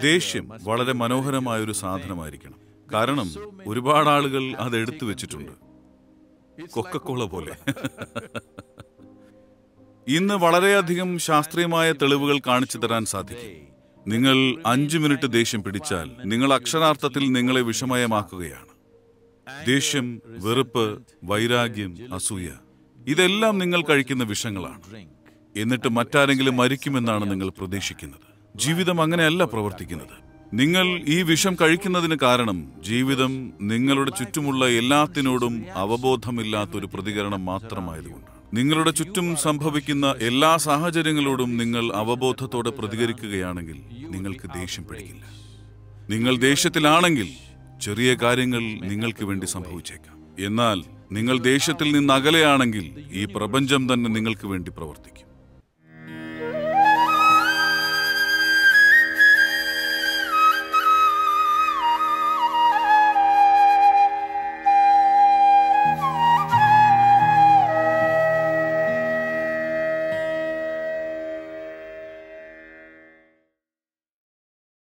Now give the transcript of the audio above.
ദേഷ്യം വളരെ മനോഹരമായ ഒരു സാധനമായിരിക്കണം കാരണം ഒരുപാട് ആളുകൾ അത് എടുത്തു വെച്ചിട്ടുണ്ട് കൊക്കക്കോള പോലെ ഇന്ന് വളരെയധികം ശാസ്ത്രീയമായ തെളിവുകൾ കാണിച്ചു തരാൻ സാധിക്കും നിങ്ങൾ അഞ്ചു മിനിറ്റ് ദേഷ്യം പിടിച്ചാൽ നിങ്ങൾ അക്ഷരാർത്ഥത്തിൽ നിങ്ങളെ വിഷമയമാക്കുകയാണ് ദേഷ്യം വെറുപ്പ് വൈരാഗ്യം അസൂയ ഇതെല്ലാം നിങ്ങൾ കഴിക്കുന്ന വിഷങ്ങളാണ് എന്നിട്ട് മറ്റാരെങ്കിലും മരിക്കുമെന്നാണ് നിങ്ങൾ പ്രതീക്ഷിക്കുന്നത് ജീവിതം അങ്ങനെയല്ല പ്രവർത്തിക്കുന്നത് നിങ്ങൾ ഈ വിഷം കഴിക്കുന്നതിന് കാരണം ജീവിതം നിങ്ങളുടെ ചുറ്റുമുള്ള എല്ലാത്തിനോടും അവബോധമില്ലാത്തൊരു പ്രതികരണം മാത്രമായതുകൊണ്ടാണ് നിങ്ങളുടെ ചുറ്റും സംഭവിക്കുന്ന എല്ലാ സാഹചര്യങ്ങളോടും നിങ്ങൾ അവബോധത്തോടെ പ്രതികരിക്കുകയാണെങ്കിൽ നിങ്ങൾക്ക് ദേഷ്യം പിടിക്കില്ല നിങ്ങൾ ദേഷ്യത്തിലാണെങ്കിൽ ചെറിയ കാര്യങ്ങൾ നിങ്ങൾക്ക് വേണ്ടി സംഭവിച്ചേക്കാം എന്നാൽ നിങ്ങൾ ദേഷ്യത്തിൽ നിന്ന് അകലെയാണെങ്കിൽ ഈ പ്രപഞ്ചം തന്നെ നിങ്ങൾക്ക് വേണ്ടി പ്രവർത്തിക്കും